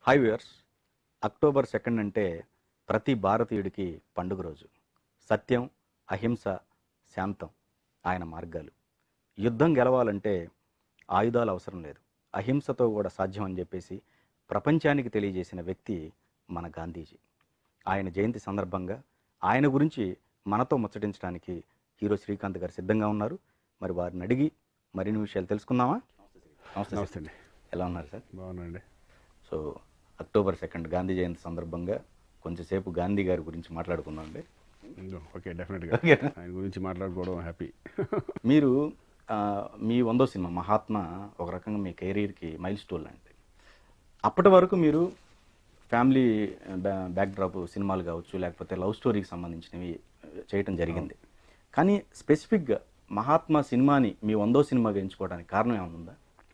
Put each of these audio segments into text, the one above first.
Hi viewers October second అంటే ప్రతి భారతీయుడికి పండుగ రోజు సత్యం అహింస శాంతం ఆయన మార్గాలు యుద్ధం గెలవాలంటే ఆయుధాలు అవసరం లేదు అహింసతో కూడా సాధ్యం అని చెప్పేసి ప్రపంచానికి తెలియజేసిన వ్యక్తి మన గాంధీజీ ఆయన జయంతి సందర్భంగా ఆయన గురించి మనతో ముచ్చటించడానికి హీరో శ్రీకాంత్ గారు సిద్ధంగా ఉన్నారు మరి వారిని అడిగి మరిన్ని విషయాలు తెలుసుకుందామా నమస్తే సార్. నమస్తే అండి ఎలా ఉన్నారు సార్ బాగున్నాండి so October second Gandhi Jayanti సందర్భంగా కొంచెంసేపు గాంధీ గారి గురించి మాట్లాడుకుందాం అండి ఇందో, ఓకే డెఫినెట్గా ఓకే. ఆయన గురించి మాట్లాడుకోవడం హ్యాపీ మీరు ఆ, మీ వందో సినిమా మహాత్మా ఒక రకంగా మీ కెరీర్కి మైల్ స్టోన్ లాంటిది అప్పటి వరకు మీరు ఫ్యామిలీ బ్యాక్డ్రాప్ సినిమాలు కావచ్చు లేకపోతే లవ్ స్టోరీకి సంబంధించినవి చేయటం జరిగింది కానీ స్పెసిఫిక్గా మహాత్మా సినిమాని మీ వందో సినిమాగా ఎంచుకోవడానికి కారణం ఏమైనా ఉందా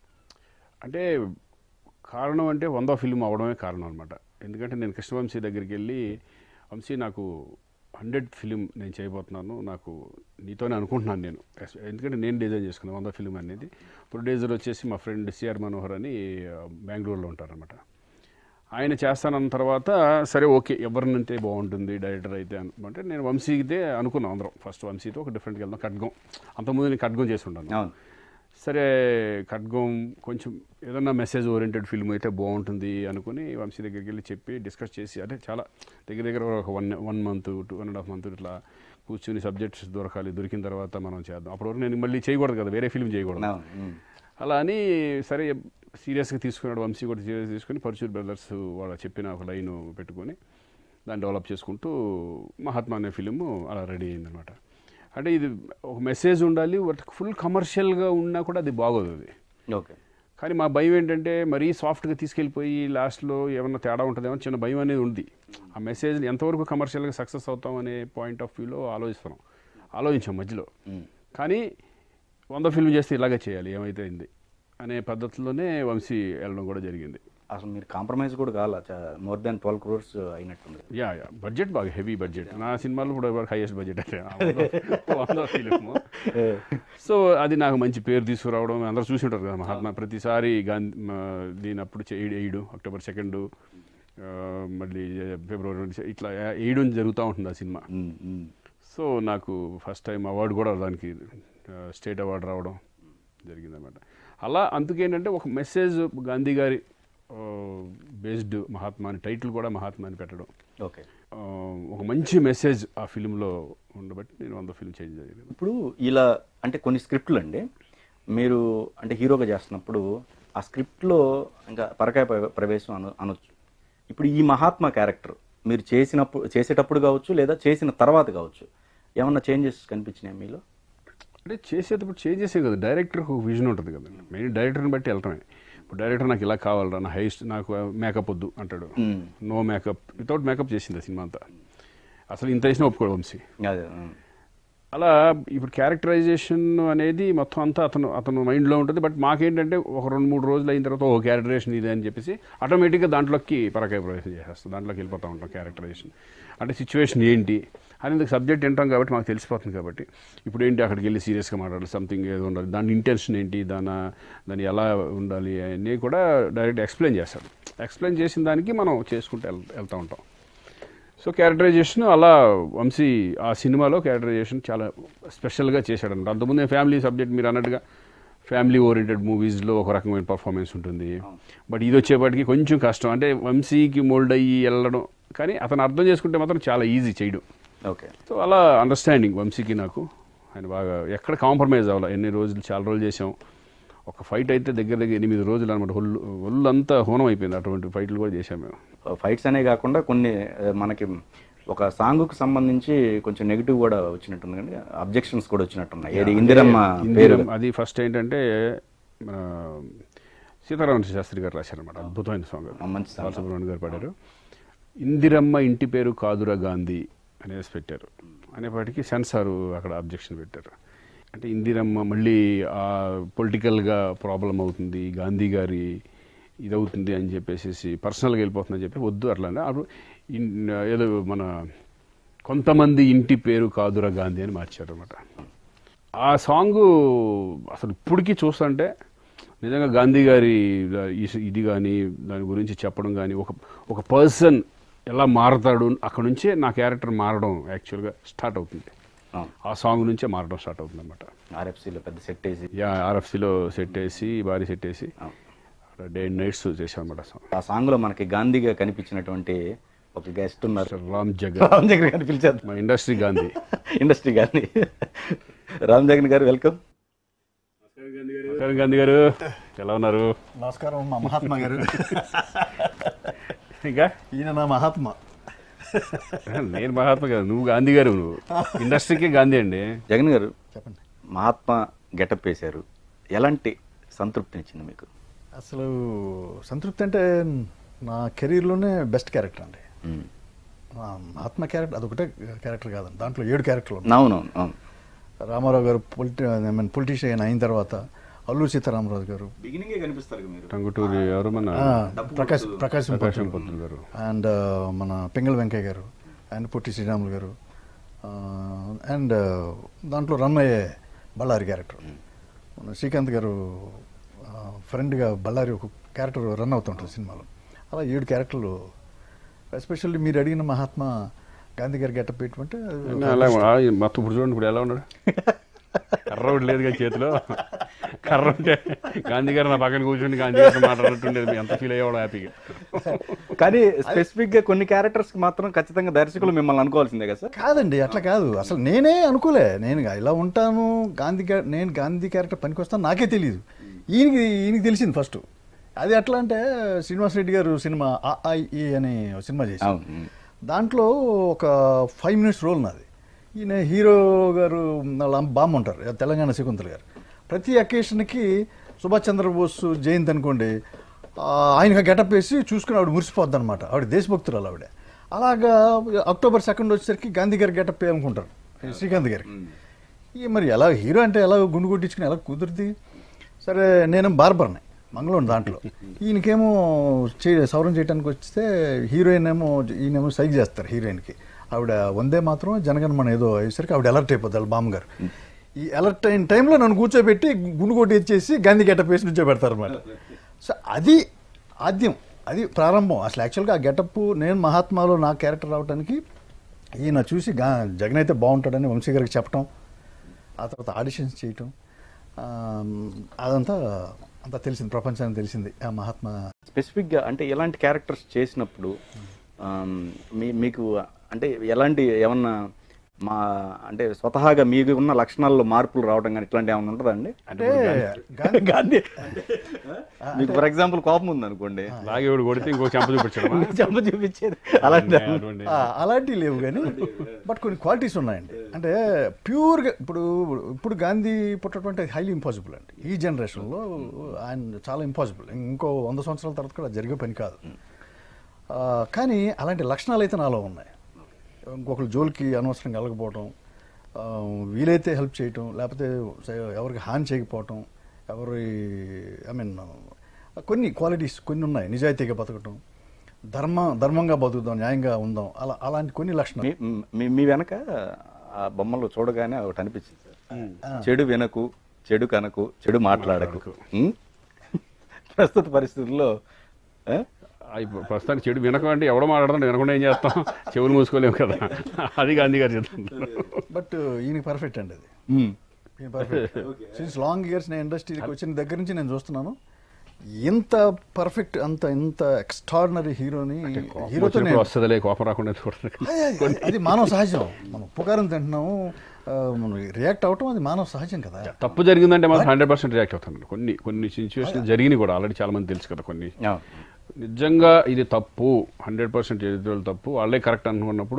అంటే కారణం అంటే వందో ఫిల్మ్ అవడమే కారణం అనమాట ఎందుకంటే నేను కృష్ణవంశీ దగ్గరికి వెళ్ళి వంశీ నాకు హండ్రెడ్ ఫిలిం నేను చేయబోతున్నాను నాకు నీతోనే అనుకుంటున్నాను నేను ఎస్- ఎందుకంటే నేను డిజైన్ చేసుకున్నాను వంద ఫిలిం అనేది ప్రొడ్యూసర్ వచ్చేసి మా ఫ్రెండ్ సిఆర్ మనోహర్ అని ఆ, బెంగళూరులో ఉంటారనమాట ఆయన చేస్తానన్న తర్వాత సరే ఓకే ఎవరినంటే బాగుంటుంది డైరెక్టర్ అయితే అంటే నేను వంశీతే అనుకున్నాం అందరం ఫస్ట్ వంశీతో ఒక డిఫరెంట్గా వెళ్దాం ఖడ్గం అంతకుముందు నేను ఖడ్గం చేసి ఉన్నాను అవును సరే ఖడ్గం కొంచెం ఏదన్నా మెసేజ్ ఓరియంటెడ్ ఫిల్మ్ అయితే బాగుంటుంది అనుకుని వంశీ దగ్గరికి వెళ్ళి చెప్పి డిస్కస్ చేసి అంటే చాలా దగ్గర దగ్గర ఒక one one month two one and half month ఇట్లా కూర్చుని సబ్జెక్ట్స్ దొరకాలి దొరికిన తర్వాత మనం చేద్దాం అప్పటి వరకు నేను మళ్ళీ చేయకూడదు కదా వేరే ఫిల్మ్ చేయకూడదు అవును ఉమ్. అలా అని సరే సీరియస్గా తీసుకున్నాడు వంశీ కూడా సీరియస్ తీసుకుని పర్చూర్ బ్రదర్స్ వాళ్ళ చెప్పిన ఒక లైన్ పెట్టుకొని దాన్ని డెవలప్ చేసుకుంటూ మహాత్మా అనే ఫిలిము అలా రెడీ అయిందనమాట అంటే ఇది ఒక మెసేజ్ ఉండాలి ఫుల్ కమర్షియల్గా ఉన్నా కూడా అది బాగోదు అది ఓకే కానీ మా భయం ఏంటంటే మరీ సాఫ్ట్గా తీసుకెళ్ళిపోయి లాస్ట్లో ఏమన్నా తేడా ఉంటుందేమో చిన్న భయం అనేది ఉంది ఆ మెసేజ్ ఎంతవరకు కమర్షియల్గా సక్సెస్ అవుతాం అనే పాయింట్ ఆఫ్ వ్యూలో ఆలోచిస్తున్నాం ఆలోచించాం మధ్యలో ఉమ్. కానీ వంద ఫిల్మ్ చేస్తే ఇలాగే చేయాలి ఏమైతే అయింది అనే పద్ధతిలోనే వంశీ వెళ్ళడం కూడా జరిగింది అసలు మీరు కాంప్రమైజ్ కూడా కావాలా మోర్ దాన్ ట్వెల్వ్ క్రోర్స్ అయినట్టుంది యా యా బడ్జెట్ బాగా హెవీ బడ్జెట్ నా సినిమాలో కూడా హైయెస్ట్ బడ్జెట్ అంటే ఆ వంద- వంద ఫిలిం సో అది నాకు మంచి పేరు తీసుకురావడం అందరూ చూసి ఉంటారు కదా మహాత్మా ప్రతిసారి గాంధీ మా- దీని అప్పుడు వేయడు అక్టోబర్ సెకండ్ మళ్ళీ ఫిబ్రవరి ట్వంటీ ఇట్లా వేయడం జరుగుతూ ఉంటుంది ఆ సినిమా ఉమ్, ఉమ్. సో నాకు ఫస్ట్ టైం అవార్డు కూడా దానికి స్టేట్ అవార్డు రావడం జరిగిందన్నమాట అలా అందుకేంటంటే ఒక మెసేజ్ గాంధీ గారి బేస్డ్ మహాత్మా అని టైటిల్ కూడా మహాత్మా అని పెట్టడం ఓకే ఆ, ఒక మంచి మెసేజ్ ఆ ఫిలింలో ఉండబట్టి నేను వంద ఫిల్మ్ చేంజ్ జరిగింది ఇప్పుడు ఇలా అంటే కొన్ని స్క్రిప్ట్లు అండి మీరు అంటే హీరోగా చేస్తున్నప్పుడు ఆ స్క్రిప్ట్లో ఇంకా పరకాయ ప్ర- ప్రవేశం అను అనొచ్చు ఇప్పుడు ఈ మహాత్మా క్యారెక్టర్ మీరు చేసినప్పుడు చేసేటప్పుడు కావచ్చు లేదా చేసిన తర్వాత కావచ్చు ఏమన్నా చేంజెస్ కనిపించినాయి మీలో అంటే చేసేటప్పుడు చేంజ్ చేసే కదా డైరెక్టర్కి ఒక విజన్ ఉంటుంది కదండి మెయిన్ డైరెక్టర్ని బట్టి వెళ్తామే ఇప్పుడు డైరెక్టర్ నాకు ఇలా కావాలరా నా హైస్ట్ నాకు మేకప్ వద్దు అంటాడు hmm. No makeup without makeup చేసింది ఆ సినిమా అంతా అసలు ఇంత వేసినా ఒప్పుకోడు వంశీ అదే ఉమ్. అలా ఇప్పుడు క్యారెక్టరైజేషన్ అనేది మొత్తం అంతా అతను అతను మైండ్లో ఉంటుంది బట్ మాకేంటంటే ఒక రెండు మూడు రోజులు అయిన తర్వాత ఓ క్యారెక్టరైజేషన్ ఇది అని చెప్పేసి ఆటోమేటిక్గా దాంట్లోకి పరకాయ ప్రవేశం చేసేస్తాం దాంట్లోకి వెళ్ళిపోతూ ఉంటాం క్యారెక్టరైజేషన్ అంటే సిచ్యువేషన్ ఏంటి అనేది సబ్జెక్ట్ వింటాం కాబట్టి మాకు తెలిసిపోతుంది కాబట్టి ఇప్పుడు ఏంటి అక్కడికి వెళ్ళి సీరియస్గా మాట్లాడాలి సంథింగ్ ఏదో ఉండాలి దాని ఇంటెన్షన్ ఏంటి దాని దాన్ని ఎలా ఉండాలి అన్నీ కూడా డైరెక్ట్ ఎక్స్ప్లెయిన్ చేస్తాడు ఎక్స్ప్లెయిన్ చేసిన దానికి మనం చేసుకుంటూ వెళ్ వెళ్తూ ఉంటాం సో క్యారెక్టరైజేషన్ అలా వంశీ ఆ సినిమాలో క్యారెక్టరైజేషన్ చాలా స్పెషల్గా చేశాడు అనమాట అంతకుముందే ఫ్యామిలీ సబ్జెక్ట్ మీరు అన్నట్టుగా ఫ్యామిలీ ఓరియంటెడ్ మూవీస్లో ఒక రకమైన పర్ఫార్మెన్స్ ఉంటుంది బట్ ఇది వచ్చేపాటికి కొంచెం కష్టం అంటే వంశీకి మోల్డ్ అయ్యి వెళ్ళడం కానీ అతను అర్థం చేసుకుంటే మాత్రం చాలా ఈజీ చేయడం ఓకే సో అలా అండర్స్టాండింగ్ వంశీకి నాకు ఆయన బాగా ఎక్కడ కాంప్రమైజ్ అవ్వాలి ఎన్ని రోజులు చాలా రోజులు చేసాం ఒక ఫైట్ అయితే దగ్గర దగ్గర ఎనిమిది రోజులు అనమాట ఒళ్ళు ఒళ్ళంతా హోనం అయిపోయింది అటువంటి ఫైట్లు కూడా చేసాం మేము ఫైట్స్ అనే కాకుండా కొన్ని ఆ, మనకి ఒక సాంగ్కు సంబంధించి కొంచెం నెగిటివ్ కూడా వచ్చినట్టుంది కానీ అబ్జెక్షన్స్ కూడా వచ్చినట్టున్నాయి ఏది ఇందిరమ్మ పేరు ఇందిరం అది ఫస్ట్ ఏంటంటే మన సీతారామ శాస్త్రి గారు రాశారనమాట అద్భుతమైన సాంగ్ ఆ, మంచి song. బాలసుబ్రహ్మణ్యం గారు పాడారు ఇందిరమ్మ ఇంటి పేరు కాదురా గాంధీ అనేసి పెట్టారు అనేపాటికి సెన్సారు అక్కడ అబ్జెక్షన్ పెట్టారు అంటే ఇందిరమ్మ మళ్ళీ ఆ పొలిటికల్గా ప్రాబ్లం అవుతుంది గాంధీ గారి ఇదవుతుంది అని చెప్పేసి పర్సనల్గా వెళ్ళిపోతుందని చెప్పి వద్దు అట్లానే అప్పుడు ఇన్- ఏదో మన కొంతమంది ఇంటి పేరు కాదురా గాంధీ అని మార్చారు అనమాట ఆ సాంగ్ అసలు ఇప్పటికీ చూస్తుంటే నిజంగా గాంధీ గారి ఈ- ఇది కానీ దాని గురించి చెప్పడం కానీ ఒక ఒక పర్సన్ ఎలా మారతాడు అక్కడ నుంచే నా క్యారెక్టర్ మారడం యాక్చువల్గా స్టార్ట్ అవుతుంది ఆ సాంగ్ నుంచే మారడం స్టార్ట్ అవుతుంది అనమాట ఆర్ఎఫ్సీలో పెద్ద సెట్ వేసి యా ఆర్ఎఫ్సిలో సెట్ వేసి భారీ సెట్ వేసి ఆ. డే అండ్ నైట్స్ చేసాం అనమాట సాంగ్ ఆ సాంగ్లో మనకి గాంధీగా కనిపించినటువంటి ఒక గెస్ట్ ఉన్నారు రామ్ జగన్ రామ్ జగన్ గారిని పిలిచేద్దాం మా ఇండస్ట్రీ గాంధీ ఇండస్ట్రీ గాంధీ రామ్ జగన్ గారు వెల్కమ్ నమస్కారం గాంధీ గారు ఎలా ఉన్నారు నమస్కారం మా మహాత్మా గారు ఇంకా ఈయన నా మహాత్మా నేను మహాత్మా గారు నువ్వు గాంధీ గారు నువ్వు ఇండస్ట్రీకి గాంధీ అండి జగన్ గారు చెప్పండి మహాత్మా గెటప్ వేశారు ఎలాంటి సంతృప్తినిచ్చింది మీకు అసలు సంతృప్తి అంటే నా కెరీర్లోనే బెస్ట్ క్యారెక్టర్ అండి మ్మ్. మా మహాత్మా క్యారెక్టర్ అదొకటే క్యారెక్టర్ కాదండి దాంట్లో ఏడు క్యారెక్టర్లు ఉన్నాయి అవునవును అవును రామారావు గారు పొలిటి ఐ మీన్ పొలిటీషియన్ అయిన తర్వాత అల్లూరి సీతారామరాజు గారు బిగినింగే కనిపిస్తారు మీరు టంగుటూరి ఎవరు మన ఆ, ప్రకాష్ ప్రకాశం ప్రకాశం పంతులు పంతులు గారు అండ్ మన పింగళ వెంకయ్య గారు అండ్ పొట్టి శ్రీరాములు గారు అండ్ దాంట్లో రన్ అయ్యే బళ్ళారి క్యారెక్టర్ మన శ్రీకాంత్ గారు ఫ్రెండ్గా బళ్ళారి ఒక క్యారెక్టర్ రన్ అవుతుంటుంది సినిమాలో అలా ఏడు క్యారెక్టర్లు ఎస్పెషల్లీ మీరు అడిగిన మహాత్మా గాంధీ గారి గెటప్ పెట్టుకుంటే అలా ఆ, మొత్తం ఇప్పుడు చూడండి ఇప్పుడు ఎలా ఉన్నాడు కర్ర ఒకటి లేదు కదా చేతిలో కర్ర ఉంటే గాంధీ గారు నా పక్కన కూర్చుండి గాంధీ గారితో మాట్లాడుతుండేది మీ ఎంత ఫీల్ అయ్యేవాడు హ్యాపీగా కానీ స్పెసిఫిక్ గా కొన్ని క్యారెక్టర్స్ మాత్రం ఖచ్చితంగా దర్శకులు మిమ్మల్ని అనుకోవాల్సిందే కదా సార్ కాదండి అట్లా కాదు అసలు నేనే అనుకోలే నేను ఇలా ఉంటాను గాంధీ క్యా- నేను గాంధీ క్యారెక్టర్ పనికొస్తాను నాకే తెలియదు ఈయనకి ఈయనకి తెలిసింది ఫస్ట్ అది ఎట్లా అంటే శ్రీనివాస్ రెడ్డి గారు సినిమా ఆ ఐ ఈ అనే ఒక సినిమా చేసి అవును దాంట్లో ఒక ఫైవ్ మినిట్స్ రోల్ నాది ఈయన హీరో గారు వాళ్ళ అమ్మ- బామ్మ ఉంటారు తెలంగాణ శకుంతల గారు ప్రతి అకేషన్కి సుభాష్ చంద్రబోస్ జయంతి అనుకోండి ఆ, ఆయనకి గెటప్ వేసి చూసుకుని ఆవిడ మురిసిపోద్ది అనమాట ఆవిడ దేశభక్తురాలు ఆవిడ అలాగా అక్టోబర్ సెకండ్ వచ్చేసరికి గాంధీ గారి గెటప్ అనుకుంటారు శ్రీకాంత్ గారికి ఈ మరి ఎలా హీరో అంటే ఎలా గుండు కొట్టించుకుని ఎలా కుదురుద్ది సరే నేను బార్బర్ని మంగళూరు దాంట్లో ఈయనకేమో చే సౌరం చేయడానికి వస్తే హీరోయిన్ ఏమో ఈయనేమో సైక్ చేస్తారు హీరోయిన్కి ఆవిడ వందే మాత్రం జనగణమన ఏదో అయ్యేసరికి ఆవిడ అలర్ట్ అయిపోద్ది వాళ్ళ బామ్మగారు ఈ అలర్ట్ అయిన టైంలో నన్ను కూర్చోబెట్టి గుండు కొట్టి ఇచ్చేసి గాంధీ గెటప్ వేసి నుంచోబెడతారు అనమాట సో అది ఆద్యం అది ప్రారంభం అసలు యాక్చువల్గా ఆ గెటప్ నేను మహాత్మాలో నా క్యారెక్టర్ రావడానికి ఈయన చూసి గా జగన్ అయితే బాగుంటాడని వంశీ గారికి చెప్పటం ఆ తర్వాత ఆడిషన్స్ చేయటం ఆ, అదంతా అంతా తెలిసింది ప్రపంచానికి తెలిసింది ఆ మహాత్మా స్పెసిఫిక్ గా అంటే ఎలాంటి క్యారెక్టర్స్ చేసినప్పుడు ఆమ్, మీ మీకు అంటే ఎలాంటి ఏమన్నా మా అంటే స్వతహాగా మీకు ఉన్న లక్షణాల్లో మార్పులు రావడం కానీ ఇట్లాంటి ఏమన్నా ఉంటుందా అండి అంటే గాంధీ గాంధీ మీకు ఫర్ ఎగ్జాంపుల్ కోపం ఉంది అనుకోండి లాగేవాడు కొడితే ఇంకో చెంప చూపించడం చెప్ప చూపించేది అలాంటి అటువంటి ఆ, అలాంటివి లేవు కానీ బట్ కొన్ని క్వాలిటీస్ ఉన్నాయండి అంటే ప్యూర్గా ఇప్పుడు ఇప్పుడు గాంధీ పుట్టడం హైలీ ఇంపాసిబుల్ అండి ఈ జనరేషన్లో ఆయన చాలా ఇంపాసిబుల్ ఇంకో వంద సంవత్సరాల తర్వాత కూడా అది జరిగే పని కాదు ఆ, కానీ అలాంటి లక్షణాలు అయితే నాలో ఉన్నాయి ఇంకొకరు జోలికి అనవసరంగా వెళ్ళకపోవటం ఆ, వీలైతే హెల్ప్ చేయటం లేకపోతే స- ఎవరికి హాని చేయకపోవటం ఎవరి ఐ మీన్ కొన్ని క్వాలిటీస్ కొన్ని ఉన్నాయి నిజాయితీగా బతకటం ధర్మ ధర్మంగా బతుకుదాం న్యాయంగా ఉందాం అలా అలాంటి కొన్ని లక్షణాలు మీ- మీ మీ వెనక ఆ బొమ్మలు చూడగానే ఒకటి అనిపించింది సార్ చెడు వినకు చెడు కనకు చెడు మాట్లాడకు ఉం? ప్రస్తుత పరిస్థితుల్లో ఆ? ఆ, ఇప్పుడు ప్రస్తుతానికి చెడు వినకం అంటే ఎవడో మాట్లాడుతుంటే వినకుండా ఏం చేస్తాం చెవులు మూసుకోలేము కదా అది గాంధీ గారు చెప్తున్నారు బట్ ఈయన పర్ఫెక్ట్ అండి అది ఉం. ఈయన పర్ఫెక్ట్ సిన్స్ లాంగ్ ఇయర్స్ నేను ఇండస్ట్రీకి వచ్చిన దగ్గర నుంచి నేను చూస్తున్నాను ఇంత పర్ఫెక్ట్ అంత ఇంత ఎక్స్ట్రాడినరీ హీరోని హీరోతో వచ్చినప్పుడు నేను వస్తుందిలే కోపం రాకుండా చూడండి అది- అది- అది మానవ సహజం మనం ఉపకారం తింటున్నాము ఆ, మనం రియాక్ట్ అవటం అది మానవ సహజం కదా తప్పు జరిగిందంటే మాత్రం హండ్రెడ్ పర్సెంట్ రియాక్ట్ అవుతాను కొన్ని కొన్ని సిచ్యువేషన్ జరిగినాయి కూడా ఆల్రెడీ చాలా మంది తెలుసు కదా కొన్ని అవును. నిజంగా ఇది తప్పు హండ్రెడ్ పర్సెంట్ ఎదురు తప్పు వాళ్ళే కరెక్ట్ అనుకున్నప్పుడు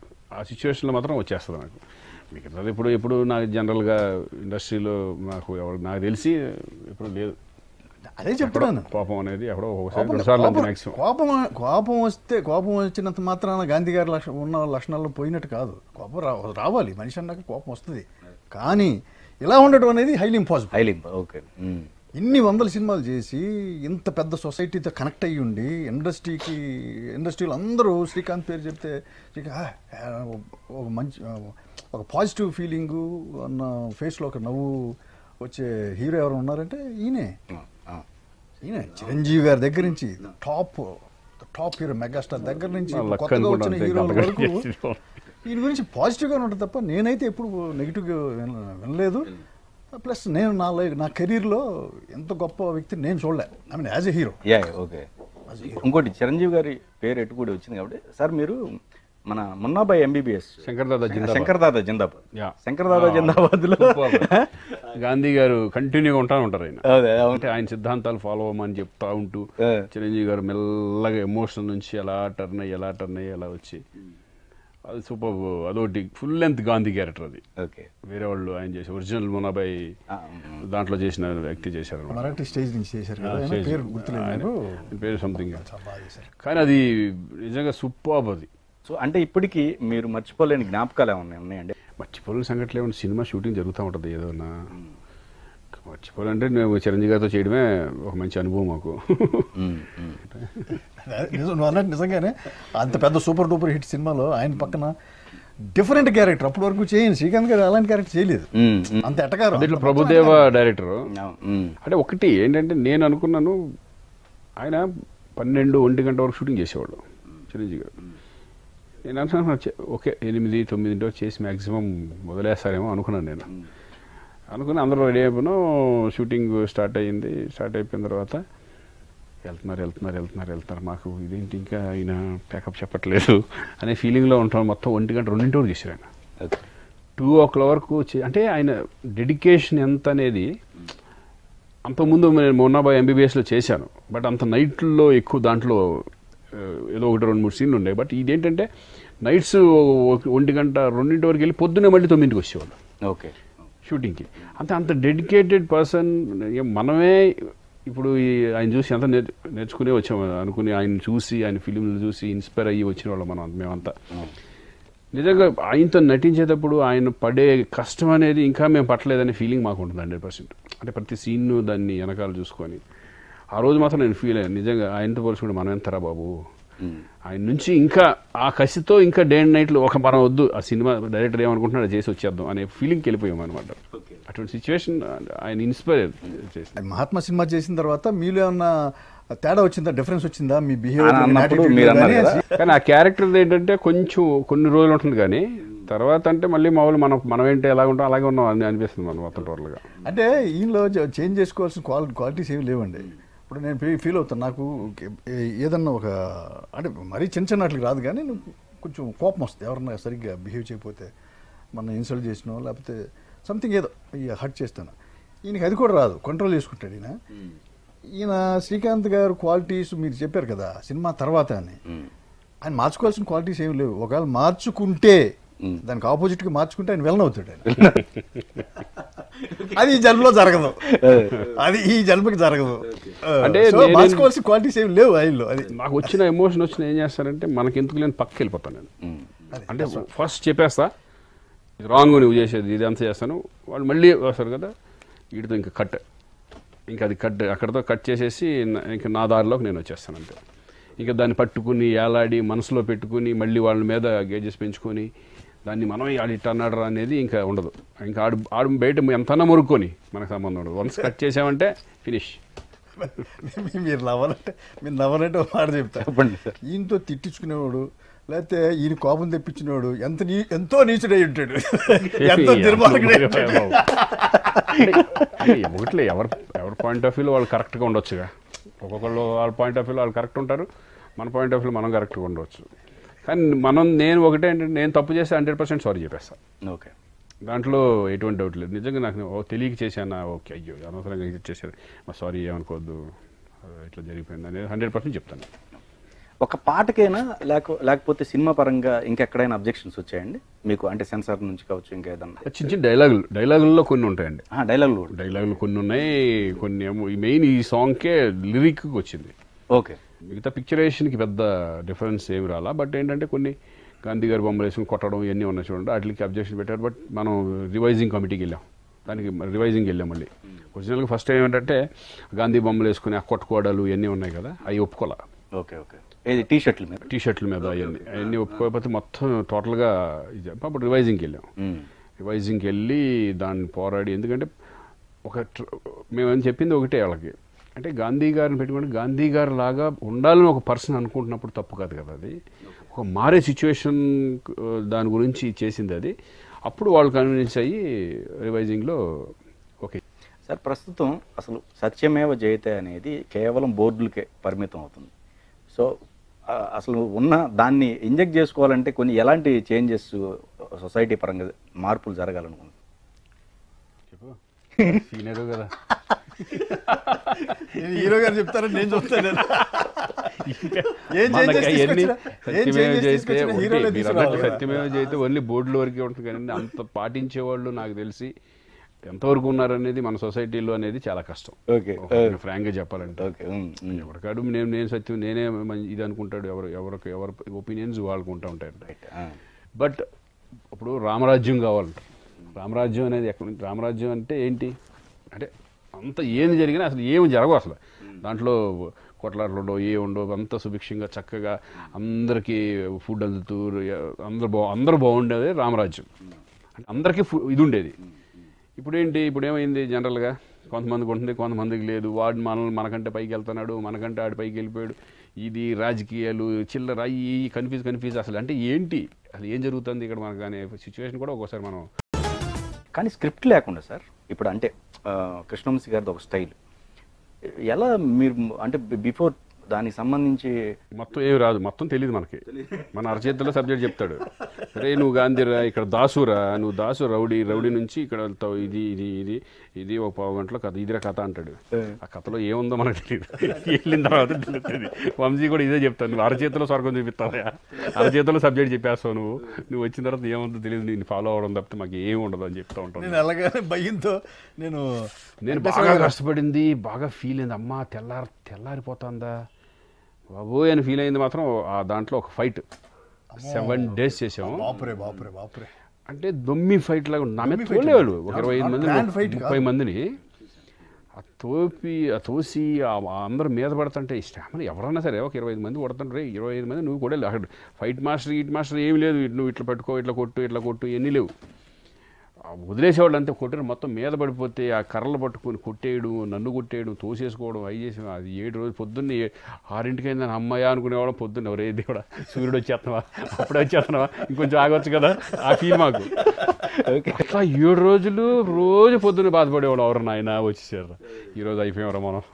ఆ సిచ్యువేషన్లో మాత్రం వచ్చేస్తుంది నాకు మిగతాది ఇప్పుడు ఇప్పుడు నాకు జనరల్గా ఇండస్ట్రీలో నాకు ఎవరు నాకు తెలిసి ఇప్పుడు లేదు అదే చెప్తున్నాను కోపం అనేది ఎక్కడో ఒకసారి కోపం- రెండు సార్లు అంతే కోపం- మ్యాక్సిమం కోపం కోపం వస్తే కోపం వచ్చినంత మాత్రాన గాంధీ గారి లక్ష ఉన్న లక్షణాల్లో పోయినట్టు కాదు కోపం రా రావాలి మనిషి అన్నాక కోపం వస్తుంది కానీ ఇలా ఉండటం అనేది highly impossible highly okay um. ఇన్ని వందల సినిమాలు చేసి ఇంత పెద్ద సొసైటీతో కనెక్ట్ అయ్యి ఉండి ఇండస్ట్రీకి ఇండస్ట్రీలో అందరూ శ్రీకాంత్ పేరు చెప్తే శ్రీకా- ఆ, ఒక మంచి ఆ, ఒక పాజిటివ్ ఫీలింగు అన్న ఫేస్లో ఒక నవ్వు వచ్చే హీరో ఎవరు ఉన్నారంటే ఈయనే ఆ. ఈయన చిరంజీవి గారి దగ్గర నుంచి టాప్ టాప్ హీరో మెగాస్టార్ దగ్గర నుంచి నా లక్ కొత్తగా అనుకుంటా వచ్చిన అంతే, హీరోల అంతకంటే వరకు చేసి- ఈయన గురించి పాజిటివ్గానే ఉంటుంది తప్ప నేనైతే ఎప్పుడు నెగిటివ్గా విన- వినలేదు ప్లస్ నేను నా లైఫ్ నా కెరీర్లో ఎంత గొప్ప వ్యక్తిని నేను చూడలే I mean as a hero yeah okay ఇంకోటి చిరంజీవి గారి పేరు ఎటు కూడా వచ్చింది కాబట్టి సార్ మీరు మన మున్నాబాయ్ ఎంబీబీఎస్ శంకర్ దాదా జిందాబాద్. శంకర్ దాదా జిందాబాద్ యా. శంకర్ దాదా జిందాబాద్ లో గాంధీ గారు కంటిన్యూగా ఉంటా ఉంటారు ఆయన అదే అవును అంటే ఆయన సిద్ధాంతాలు ఫాలో అవ్వమని చెప్తా ఉంటూ ఆ. చిరంజీవి గారు మెల్లగా ఎమోషన్ నుంచి ఎలా టర్న్ అయ్యి ఎలా టర్న్ అయ్యి ఎలా వచ్చి అది సూపర్ అదొకటి ఫుల్ లెంత్ గాంధీ క్యారెక్టర్ అది ఓకే వేరే వాళ్ళు ఆయన చేసి ఒరిజినల్ మునాబాయ్ ఆ, దాంట్లో చేసిన వ్యక్తి చేశారు అన్నమాట. మరాఠీ స్టేజ్ నుంచి చేశారు కదా ఆయన చేసి- పేరు గుర్తులేదు ఆయన- నాకు ఆయన పేరు సంథింగ్ చాలా బాగా చేశారు కానీ అది నిజంగా సూపర్ అది సో అంటే ఇప్పటికీ మీరు మర్చిపోలేని జ్ఞాపకాలు ఏమన్నా ఉన్నాయండి మర్చిపోలేని సంఘటనలు ఏమన్నా సినిమా షూటింగ్ జరుగుతూ ఉంటుంది ఏదోనా మర్చిపోవాలంటే మేము చిరంజీవి గారితో చేయడమే ఒక మంచి అనుభవం మాకు ఉమ్, ఉమ్. అదే నిజం నువ్వు అన్నట్టు నిజంగానే అంత పెద్ద సూపర్ డూపర్ హిట్ సినిమాలో ఆయన పక్కన డిఫరెంట్ క్యారెక్టర్ అప్పటి వరకు చేయను శ్రీకాంత్ గారు అలాంటి క్యారెక్టర్ చేయలేదు ఉమ్, ఉమ్. అంత ఎటకారం దీంట్లో అంత ప్రభుదేవ మొత్తం డైరెక్టర్ ఉమ్, అంటే ఒకటి ఏంటంటే నేను అనుకున్నాను ఆయన పన్నెండు ఒంటి గంట వరకు షూటింగ్ చేసేవాళ్ళు చిరంజీవి గారు నేను అనుకున్నాను చే- ఓకే ఎనిమిది తొమ్మిదింటి వరకు చేసి మ్యాక్సిమం వదిలేస్తారేమో అనుకున్నాను నేను అనుకుని అందరూ రెడీ అయిపోయినాం షూటింగ్ స్టార్ట్ అయ్యింది స్టార్ట్ అయిపోయిన తర్వాత వెళ్తున్నారు వెళ్తున్నారు వెళ్తున్నారు వెళ్తున్నారు మాకు ఇదేంటి ఇంకా ఆయన ప్యాకప్ చెప్పట్లేదు అనే ఫీలింగ్లో ఉంటాం మొత్తం ఒంటి గంట రెండింటి వరకు చేశారు ఆయన ఓకే. టూ ఓ క్లాక్ వరకు చే- అంటే ఆయన డెడికేషన్ ఎంత అనేది అంతకుముందు నేను మొన్నాబాయ్ ఎంబీబీఎస్లో చేశాను బట్ అంత నైట్లో ఎక్కువ దాంట్లో ఆ, ఏదో ఒకటి రెండు మూడు సీన్లు ఉన్నాయి బట్ ఇదేంటంటే నైట్స్ ఒంటి గంట రెండింటి వరకు వెళ్ళి పొద్దున్నే మళ్ళీ తొమ్మిదింటికి వచ్చేవాళ్ళు ఓకే షూటింగ్కి అంత అంత డెడికేటెడ్ పర్సన్ మనమే ఇప్పుడు ఈ ఆయన చూసి ఎంత నేర్ నేర్చుకునే వచ్చాము అనుకుని ఆయన చూసి ఆయన ఫిలింలు చూసి ఇన్స్పైర్ అయ్యి వచ్చిన వాళ్ళం మనం మేమంతా నిజంగా ఆయనతో నటించేటప్పుడు ఆయన పడే కష్టం అనేది ఇంకా మేము పట్టలేదనే ఫీలింగ్ మాకు ఉంటుంది హండ్రెడ్ పర్సెంట్ అంటే ప్రతి సీన్ దాన్ని వెనకాల చూసుకొని ఆ రోజు మాత్రం నేను ఫీల్ అయ్యాను నిజంగా ఆయనతో పోల్చుకుంటే మనం ఎంతరా బాబు ఉమ్, ఆయన నుంచి ఇంకా ఆ కసితో ఇంకా డే అండ్ నైట్లో ఒక మనం వద్దు ఆ సినిమా డైరెక్టర్ ఏమనుకుంటున్నాడు అది చేసి వచ్చేద్దాం అనే ఫీలింగ్కి వెళ్ళిపోయాం అనమాట అటువంటి సిచ్యువేషన్ ఆయన ఇన్స్పైర్ చేసి ఆయన మహాత్మా సినిమా చేసిన తర్వాత మీలో ఏమన్నా తేడా వచ్చిందా డిఫరెన్స్ వచ్చిందా మీ అని అన్నప్పుడు మీరు అన్నారు కదా. బిహేవియర్ కానీ ఆ క్యారెక్టర్ ఏంటంటే కొంచెం కొన్ని రోజులు ఉంటుంది కానీ తర్వాత అంటే మళ్ళీ మామూలు మనం మనం ఏంటి ఎలా ఉంటాం అలాగే ఉన్నాం అని అనిపిస్తుంది మనం మొత్తం టోటల్గా అంటే ఈయనలో చేంజ్ చేసుకోవాల్సిన క్వాలిటీ క్వాలిటీస్ ఏమి లేవండి ఇప్పుడు నేను ఫీ- ఫీల్ అవుతాను నాకు ఏ- ఏదన్నా ఒక అంటే మరీ చిన్న చిన్న వాటికి రాదు కానీ నువ్వు కొంచెం కోపం వస్తుంది ఎవరన్నా సరిగ్గా బిహేవ్ చేయకపోతే మనం ఇన్సల్ట్ చేసినో లేకపోతే సంథింగ్ ఏదో హర్ట్ చేస్తాను ఈయనకి అది కూడా రాదు కంట్రోల్ చేసుకుంటాడు ఈయన ఈయన శ్రీకాంత్ గారు క్వాలిటీస్ మీరు చెప్పారు కదా సినిమా తర్వాత అని ఉమ్. ఆయన మార్చుకోవాల్సిన క్వాలిటీస్ ఏమి లేవు ఒకవేళ మార్చుకుంటే మ్. దానికి ఆపోజిట్ గా మార్చుకుంటే ఆయన వెళ్ళన్ అవుతాడు ఆయన అది ఈ జన్మలో జరగదు అది ఈ జన్మకి జరగదు అంటే సో నేనే- మార్చుకోవాల్సిన క్వాలిటీస్ ఏమి లేవు ఆయనలో అది నాకు వచ్చిన ఎమోషన్ వచ్చిన ఏం చేస్తారంటే మనకి ఎందుకు లేని పక్కకి వెళ్ళిపోతాను నేను ఉమ్, అంటే ఫస్ట్ చెప్పేస్తా ఇది రాంగ్ నువ్వు చేసేది ఇది అంతా చేస్తాను వాళ్ళు మళ్ళీ వస్తారు కదా వీటితో ఇంకా కట్ ఇంకా అది కట్ అక్కడతో కట్ చేసేసి నా- ఇంకా నా దారిలోకి నేను వచ్చేస్తాను అంతే ఇంకా దాన్ని పట్టుకుని ఏలాడి మనసులో పెట్టుకుని మళ్ళీ వాళ్ళ మీద గేజెస్ పెంచుకొని దాన్ని మనం ఆడి ఇట్ట అన్నాడు రా అనేది ఇంకా ఉండదు ఇంకా ఆడు ఆడు బయట ఎంతనా మురుక్కొని మనకు సంబంధం ఉండదు వన్స్ కట్ చేసామంటే ఫినిష్ మీరు నవ్వాలంటే మీరు నవ్వాలంటే ఒక మాట చెప్తా చెప్పండి సార్ ఈయనతో తిట్టించుకునేవాడు లేకపోతే ఈయన కోపం తెప్పించినవాడు ఎంత నీ ఎంతో నీచుడై ఉంటాడు ఎంతో దుర్మార్గుడై ఉంటాడు ఒకట్లే ఎవరి ఎవరి పాయింట్ ఆఫ్ వ్యూలో వాళ్ళు కరెక్ట్గా ఉండొచ్చుగా ఒక్కొక్కళ్ళు వాళ్ళ పాయింట్ ఆఫ్ వ్యూలో వాళ్ళు కరెక్ట్ ఉంటారు మన పాయింట్ ఆఫ్ వ్యూలో మనం కరెక్ట్గా ఉండవచ్చు కానీ మనం నేను ఒకటే ఏంటంటే నేను తప్పు చేస్తే హండ్రెడ్ పర్సెంట్ సారీ చెప్పేస్తాను ఓకే దాంట్లో ఎటువంటి డౌట్ లేదు నిజంగా నాకు ఓ తెలియక చేశానా ఓకే అయ్యో అనవసరంగా ఇది చేశాను మా సారీ ఏమనుకోవద్దు ఇట్లా జరిగిపోయింది అనేది హండ్రెడ్ పర్సెంట్ చెప్తాను ఒక పాటకైనా లేక లేకపోతే సినిమా పరంగా ఇంకెక్కడైనా అబ్జెక్షన్స్ వచ్చాయండి మీకు అంటే సెన్సార్ నుంచి కావచ్చు ఇంకా ఏదన్నా చిన్న చిన్న డైలాగులు డైలాగుల్లో కొన్ని ఉంటాయండి ఆ, డైలాగులు కూడా డైలాగులు కొన్ని ఉన్నాయి కొన్ని ఏమో ఈ మెయిన్ ఈ సాంగ్కే లిరిక్ వచ్చింది ఓకే మిగతా పిక్చరేషన్కి పెద్ద డిఫరెన్స్ ఏమి రాలా బట్ ఏంటంటే కొన్ని గాంధీ గారి బొమ్మలు వేసుకుని కొట్టడం ఇవన్నీ ఉన్నాయి చూడండి వాటికి అబ్జెక్షన్ పెట్టారు బట్ మనం రివైజింగ్ కమిటీకి వెళ్ళాం దానికి రివైజింగ్ వెళ్ళాం మళ్ళీ ఒరిజినల్గా ఫస్ట్ టైం ఏంటంటే గాంధీ బొమ్మలు వేసుకుని ఆ కొట్టుకోవడాలు ఇవన్నీ ఉన్నాయి కదా అవి ఒప్పుకోలే ఓకే ఓకే ఏది టీ షర్ట్ల మీద టీ షర్ట్ల మీద అవన్నీ అవన్నీ ఒప్పుకోకపోతే మొత్తం టోటల్గా ఇది అప్పుడు రివైజింగ్కి వెళ్ళాం ఉమ్, రివైజింగ్కి వెళ్ళి దాన్ని పోరాడి ఎందుకంటే ఒక ట్ర- మేమని చెప్పింది ఒకటే వాళ్ళకి అంటే గాంధీ గారిని పెట్టుకుంటే గాంధీ గారు లాగా ఉండాలని ఒక పర్సన్ అనుకుంటున్నప్పుడు తప్పు కాదు కదా అది ఒక మారే సిచ్యువేషన్ దాని గురించి చేసింది అది అప్పుడు వాళ్ళు కన్విన్స్ అయ్యి రివైజింగ్లో ఓకే సార్ ప్రస్తుతం అసలు సత్యమేవ జయతే అనేది కేవలం బోర్డులకే పరిమితం అవుతుంది సో ఆ, అసలు ఉన్న దాన్ని ఇంజెక్ట్ చేసుకోవాలంటే కొన్ని ఎలాంటి చేంజెస్ సొసైటీ పరంగా మార్పులు జరగాలనుకుంటున్నాను చెప్పు సీనియర్ కదా హీరో గారు చెప్తారని నేను చూస్తాను ఏం మనకి changes అవన్నీ తీసుకొచ్చినా- ఏం సత్యమేవ changes జయితే తీసుకొచ్చినా ఒకటి, హీరోలే మీరు తీసుకురావాలి అన్నట్టు కదా. సత్యమేవ జయితే ఓన్లీ బోర్డుల వరకే ఉంటుంది కానీ అంత పాటించేవాళ్ళు నాకు తెలిసి ఎంతవరకు ఉన్నారనేది మన సొసైటీలో అనేది చాలా కష్టం ఓకే ఫ్రాంక్గా చెప్పాలంటే ఓకే ఉమ్, ఉమ్. ఎవరికాడు నేను నేను సత్యం నేనే మం- ఇది అనుకుంటాడు ఎవరు ఎవరికి ఎవరి ఒపీనియన్స్ వాళ్ళకు ఉంటా ఉంటాయి రైట్ ఆ. బట్ ఇప్పుడు రామరాజ్యం కావాలంట రామరాజ్యం అనేది ఎక్కడ నుంచి రామరాజ్యం అంటే ఏంటి అంటే అంత ఏం జరిగినా అసలు ఏమి జరగవు అసలు దాంట్లో కొట్లాటలు ఉండవు ఏ ఉండవు అంత సుభిక్షంగా చక్కగా అందరికీ ఫుడ్ అందుతూ అందరు బా అందరూ బాగుండేది రామరాజ్యం అంటే అందరికీ ఫు- ఇది ఉండేది ఇప్పుడు ఏంటి ఇప్పుడు ఏమైంది జనరల్గా కొంతమందికి ఉంటుంది కొంతమందికి లేదు వాడు మనల్ని మనకంటే పైకి వెళ్తున్నాడు మనకంటే ఆడి పైకి వెళ్ళిపోయాడు ఇది రాజకీయాలు చిల్లర ఈ కన్ఫ్యూజ్ కన్ఫ్యూజ్ అసలు అంటే ఏంటి అసలు ఏం జరుగుతుంది ఇక్కడ మనకు అనే సిచ్యువేషన్ కూడా ఒక్కోసారి మనం కానీ స్క్రిప్ట్ లేకుండా సార్ ఇప్పుడు అంటే ఆ, కృష్ణవంశీ గారిది ఒక స్టైల్ ఎలా మీరు అంటే బిఫోర్ దానికి సంబంధించి మొత్తం ఏమి రాదు మొత్తం తెలియదు మనకి మన అరచేతిలో సబ్జెక్ట్ చెప్తాడు రే నువ్వు గాంధీరా ఇక్కడ దాసురా నువ్వు దాసు రౌడీ రౌడీ నుంచి ఇక్కడ వెళ్తావు ఇది ఇది ఇది ఇది ఒక పావు గంటలో కథ ఇదిరా కథ అంటాడు ఆ కథలో ఏముందో మనకు తెలియదు వెళ్ళిన తర్వాత తెలుస్తుంది వంశీ కూడా ఇదే చెప్తాను నువ్వు అరచేతిలో స్వర్గం చూపిస్తావా అరచేతిలో సబ్జెక్ట్ చెప్పేస్తావు నువ్వు నువ్వు వచ్చిన తర్వాత ఏముందో తెలియదు నేను ఫాలో అవ్వడం తప్పితే మాకు ఏమి ఉండదు అని చెప్తా ఉంటాను నేను అలాగే భయంతో నేను నేను బాగా కష్టపడింది బాగా ఫీల్ అయింది అమ్మా తెల్లారి తెల్లారిపోతుందా బాబోయ్ అని ఫీల్ అయింది మాత్రం ఆ దాంట్లో ఒక ఫైట్ సెవెన్ డేస్ చేసాము బాపురే బాపురే బాపురే అంటే దొమ్మి ఫైట్ లాగా ఉంది. నా మీద దొమ్మి fight తోలేవాళ్ళు కాదు. ఒక ఇరవై ఐదు మంది Grand fight ముప్పై మందిని ఆ తోపి ఆ తోసి ఆ ఆ అందరూ మీద పడుతుంటే ఈ స్టామినా ఎవరన్నా సరే ఒక ఇరవై ఐదు మంది కొడుతుంటారు ఇరవై ఐదు మంది నువ్వు కూడా లేవు. అక్కడ ఫైట్ మాస్టర్ ఇట్ మాస్టర్ ఏమి లేదు నువ్వు ఇట్లా పట్టుకో ఇట్లా కొట్టు ఇట్లా కొట్టు ఎన్ని లేవు ఆ వదిలేసేవాళ్ళు అంతే కొట్టిన మొత్తం మీద పడిపోతే ఆ కర్రలు పట్టుకొని కొట్టేయడం నన్ను కొట్టేయడం తోసేసుకోవడం అవి చేసి అది ఏడు రోజు పొద్దున్నే ఆరింటికి అయిందని అమ్మాయ అనుకునేవాళ్ళం పొద్దున్న ఎవరేది కూడా సూర్యుడు వచ్చేస్తున్నావా అప్పుడే వచ్చేస్తున్నావా ఇంకొంచెం ఆగొచ్చు కదా ఆ ఫీల్ మాకు అట్లా ఏడు రోజులు రోజు పొద్దున్న బాధపడేవాడు ఎవరు నాయన వచ్చేసారు ఈరోజు అయిపోయారా మనం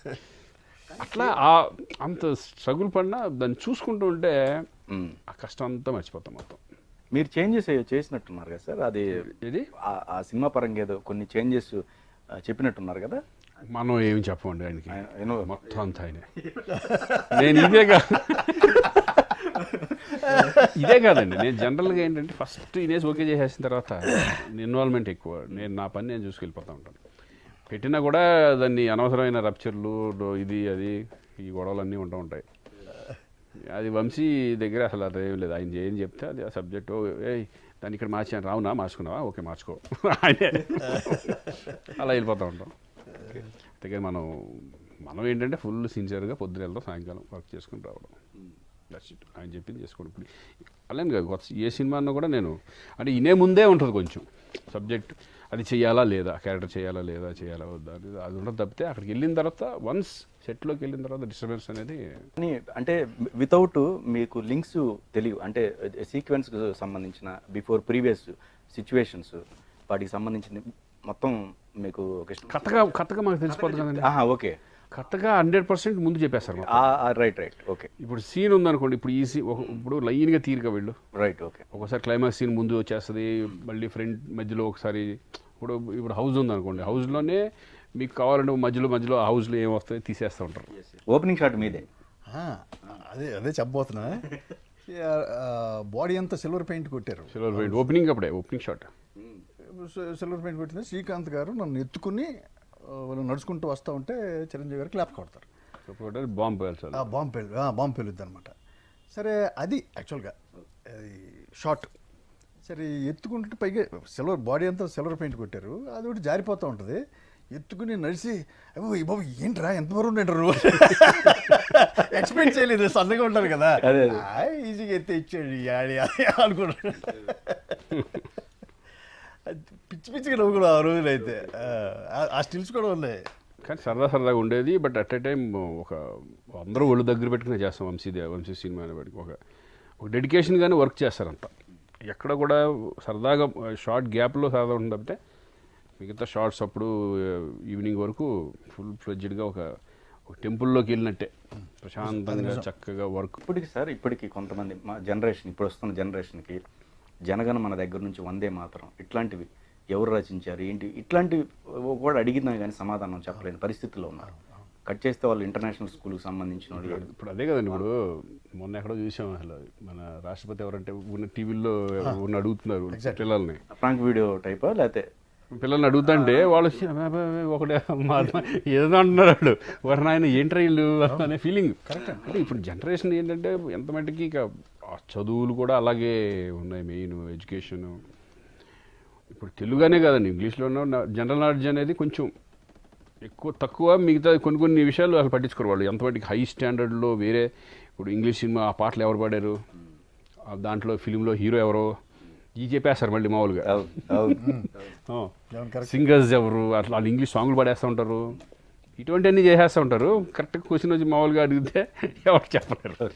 అట్లా ఆ అంత స్ట్రగుల్ పడినా దాన్ని చూసుకుంటూ ఉంటే ఉమ్. ఆ కష్టం అంతా మర్చిపోతాం మొత్తం మీరు చేంజెస్ చేసినట్టున్నారు కదా సార్ అది ఇది ఆ- ఆ సినిమా పరంగా ఏదో కొన్ని చేంజెస్ చెప్పినట్టున్నారు కదా మనం ఏమి చెప్పండి ఆయనకి ఆయన- ఆయన- మొత్తం అంతా ఆయనే నేను ఇదే కాదు ఇదే కాదండి నేను జనరల్గా ఏంటంటే ఫస్ట్ ఇనేసి ఓకే చేసేసిన తర్వాత ఇన్వాల్వ్మెంట్ ఎక్కువ నేను నా పని నేను చూసుకెళ్ళిపోతూ ఉంటాను పెట్టినా కూడా దాన్ని అనవసరమైన రప్చర్లు ఇది అది ఈ గొడవలన్నీ ఉంటూ ఉంటాయి అది వంశీ దగ్గర అసలు అది ఏం లేదు ఆయన ఏం చెప్తే అది ఆ సబ్జెక్ట్ ఏ దాన్ని ఇక్కడ మార్చాను రావునా మార్చుకున్నావా ఓకే మార్చుకో ఆయనే అలా వెళ్ళిపోతూ ఉంటాం అందుకే మనం మనం ఏంటంటే ఫుల్ సిన్సియర్గా పొద్దున వెళ్తాం సాయంకాలం వర్క్ చేసుకుని రావడం దట్స్ ఇట్ ఆయన చెప్పింది చేసుకోండి ఇప్పుడు అలానే కాదు కొత్త ఏ సినిమా అన్నా కూడా నేను అంటే ఇనే ముందే ఉంటుంది కొంచెం సబ్జెక్ట్ అది చేయాలా లేదా క్యారెక్టర్ చేయాలా లేదా చేయాలా వద్దా అనేది అది ఉండదు తప్పితే అక్కడికి వెళ్ళిన తర్వాత వన్స్ సెట్లోకి వెళ్ళిన తర్వాత డిస్టర్బెన్స్ అనేది కానీ అంటే వితౌట్ మీకు లింక్స్ తెలియవు అంటే సీక్వెన్స్ సంబంధించిన బిఫోర్ ప్రీవియస్ సిచ్యువేషన్స్ వాటికి సంబంధించింది మొత్తం మీకు కృష్ణ కథగా కథగా మనకు తెలిసిపోతుంది కదండి ఆహా ఓకే కథగా హండ్రెడ్ పర్సెంట్ ముందు చెప్పేస్తారు మాకు. రైట్ రైట్ ఓకే ఇప్పుడు సీన్ ఉందనుకోండి ఇప్పుడు ఈ సీ ఒక- ఇప్పుడు లైన్గా తీరిక వెళ్ళు రైట్ ఓకే ఒకసారి క్లైమాక్స్ సీన్ ముందు వచ్చేస్తుంది మళ్ళీ ఫ్రంట్ మధ్యలో ఒకసారి ఇప్పుడు ఇప్పుడు హౌస్ ఉందనుకోండి హౌస్లోనే మీకు కావాలంటే మధ్యలో మధ్యలో ఆ హౌస్లో ఏం వస్తాయో తీసేస్తూ ఉంటారు ఓపెనింగ్ షాట్ మీదే ఆ, అదే అదే చెప్పబోతున్నా బాడీ అంతా సిల్వర్ పెయింట్ కొట్టారు సిల్వర్ పెయింట్ ఓపెనింగ్ అప్పుడే ఓపెనింగ్ షాట్ సి- సిల్వర్ పెయింట్ కొట్టింది శ్రీకాంత్ గారు నన్ను ఎత్తుకుని ఆ, వాళ్ళు నడుచుకుంటూ వస్తూ ఉంటే చిరంజీవి గారు క్లాప్ కొడతారు బాంబు పేల్చాలి ఆ బాంబు పేలు ఆ, బాంబు పేలుద్ది అనమాట సరే అది యాక్చువల్గా అది షార్ట్ సరే ఎత్తుకుంటే పైగా సిల్వర్ బాడీ అంతా సిల్వర్ పెయింట్ కొట్టారు అది ఒకటి జారిపోతూ ఉంటుంది ఎత్తుకుని నడిచి అబ్బో ఈ బాబు ఏంట్రా ఎంత బరువు ఉంటారు నువ్వు ఎక్స్పెక్ట్ చేయలేదు సన్నగా ఉంటారు కదా అదే, ఆ, ఈజీగా ఎత్తి ఇచ్చాడు ఈ ఆడి అనుకున్నాడు అది పిచ్చి పిచ్చిగా నవ్వు కూడా ఆ రోజులు అయితే ఆ, ఆ స్టిల్స్ కూడా ఉన్నాయి కానీ సరదా సరదాగా ఉండేది బట్ అట్ ఎ టైం ఒక అందరూ ఒళ్ళు దగ్గర పెట్టుకునే చేస్తాం వంశీ దే- వంశీ సినిమా అనేవాడికి ఒక ఒక డెడికేషన్గానే వర్క్ చేస్తారంట ఎక్కడ కూడా సరదాగా షార్ట్ గ్యాప్లో సరదా ఉంటుంది తప్పితే మిగతా షార్ట్స్ అప్పుడు ఈవినింగ్ వరకు ఫుల్ ఫ్లెడ్జ్డ్గా ఒక ఒక టెంపుల్లోకి వెళ్ళినట్టే ప్రశాంతంగా చక్కగా వర్క్ ఇప్పటికి సార్ ఇప్పటికి కొంతమంది మా జనరేషన్ ఇప్పుడు వస్తున్న జనరేషన్కి జనగణ మన దగ్గర నుంచి వందే మాత్రం ఇట్లాంటివి ఎవరు రచించారు ఏంటి ఇట్లాంటివి కూడా అడిగినా కానీ సమాధానం చెప్పలేని పరిస్థితుల్లో ఉన్నారు కట్ చేస్తే వాళ్ళు ఇంటర్నేషనల్ స్కూల్కి సంబంధించిన వాళ్ళు ఇప్పుడు అదే కదండి ఇప్పుడు మొన్న ఎక్కడో చూసాం అసలు మన రాష్ట్రపతి ఎవరంటే ఉన్న టీవీల్లో ఉన్న అడుగుతున్నారు పిల్లల్ని ప్రాంక్ వీడియో టైపా లేకపోతే పిల్లల్ని అడుగుతుంటే వాళ్ళు వచ్చి, "అబ్బా, అబ్బా, అబ్బా, ఒకటే మా- మా- ఏదో అంటున్నారు వాళ్ళు వారు నాయన ఏంట్రా వీళ్ళు అనే ఫీలింగ్ అంటే ఇప్పుడు జనరేషన్ ఏంటంటే ఎంత మటుకి ఇక ఆ చదువులు కూడా అలాగే ఉన్నాయి మెయిన్ ఎడ్యుకేషన్ ఇప్పుడు తెలుగునే కాదండి ఇంగ్లీష్లోనూ జనరల్ నాలెడ్జ్ అనేది కొంచెం ఎక్కువ తక్కువ మిగతా కొన్ని కొన్ని విషయాలు అసలు పట్టించుకోరు వాళ్ళు ఎంత మటుకి హై స్టాండర్డ్లో వేరే ఇప్పుడు ఇంగ్లీష్ సినిమా ఆ పాటలు ఎవరు పాడారు ఆ దాంట్లో ఫిలింలో హీరో ఎవరో ఈ చెప్పేస్తారు మళ్ళీ మామూలుగా అవును, అవును. అవును, correct. సింగర్స్ ఎవరు అట్లా వాళ్ళు ఇంగ్లీష్ సాంగ్లు పాడేస్తూ ఉంటారు ఇటువంటివన్నీ చేసేస్తూ ఉంటారు కరెక్ట్గా క్వశ్చన్ వచ్చి మామూలుగా అడిగితే ఎవరు చెప్పలేరు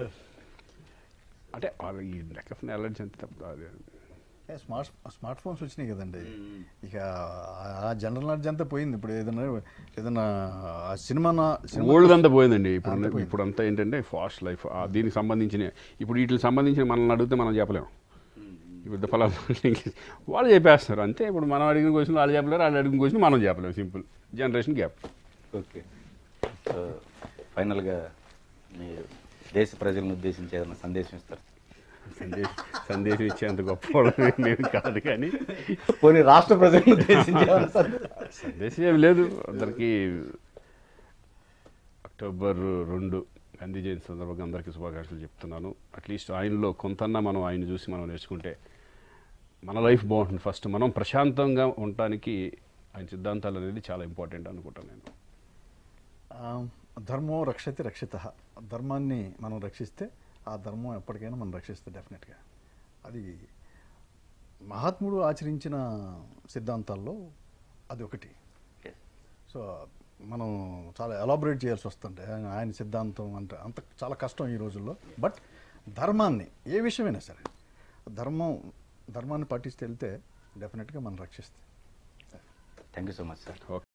అంటే వాళ్ళు ఈ లెక్క ఆఫ్ నాలెడ్జ్ అంతే తప్ప అది ఏ, స్మార్ట్ స్మార్ట్ ఫోన్స్ వచ్చినాయి కదండి ఇక ఆ- ఆ జనరల్ నాలెడ్జ్ అంతా పోయింది ఇప్పుడు ఏదైనా ఏదైనా ఆ సినిమా సినిమా ఓల్డ్ అంతా పోయిందండి ఇప్పుడు ఇప్పుడు అంతా ఏంటంటే ఫాస్ట్ లైఫ్ దీనికి సంబంధించిన ఇప్పుడు వీటికి సంబంధించిన మనల్ని అడిగితే మనం చెప్పలేము ఇప్పుడు ఫలానా వాళ్ళు చెప్పేస్తారు అంతే ఇప్పుడు మనం అడిగిన క్వశ్చన్ వాళ్ళు చెప్పలేరు వాళ్ళు అడిగిన క్వశ్చన్ మనం చెప్పలేము simple generation gap okay so ఫైనల్గా మీరు దేశ ప్రజలను ఉద్దేశించి ఏదైనా సందేశం ఇస్తారు సందేశం సందేశం ఇచ్చేంత గొప్ప వాళ్ళం నేను కాదు కానీ పోనీ రాష్ట్ర ప్రజలను ఉద్దేశించి ఏమైనా సందేశం? సందేశం ఏం లేదు అందరికీ అక్టోబర్ రెండు గాంధీ జయంతి సందర్భంగా అందరికీ శుభాకాంక్షలు చెప్తున్నాను అట్లీస్ట్ ఆయనలో కొంతన్నా మనం ఆయన చూసి మనం నేర్చుకుంటే మన లైఫ్ బాగుంటుంది ఫస్ట్ మనం ప్రశాంతంగా ఉండటానికి ఆయన సిద్ధాంతాలు అనేది చాలా ఇంపార్టెంట్ అనుకుంటాను నేను ఆ, ధర్మో రక్షతి రక్షిత ధర్మాన్ని మనం రక్షిస్తే ఆ ధర్మం ఎప్పటికైనా మనం రక్షిస్తుంది డెఫినెట్గా అది మహాత్ముడు ఆచరించిన సిద్ధాంతాల్లో అది ఒకటి Yes. సో మనం చాలా ఎలాబొరేట్ చేయాల్సి వస్తుంటే ఆయన ఆయన సిద్ధాంతం అంటే అంత చాలా కష్టం ఈ రోజుల్లో బట్ ధర్మాన్ని ఏ విషయమైనా సరే ధర్మం ధర్మాన్ని పాటిస్తే వెళ్తే డెఫినెట్గా మనం రక్షిస్తాం thank you so much sir okay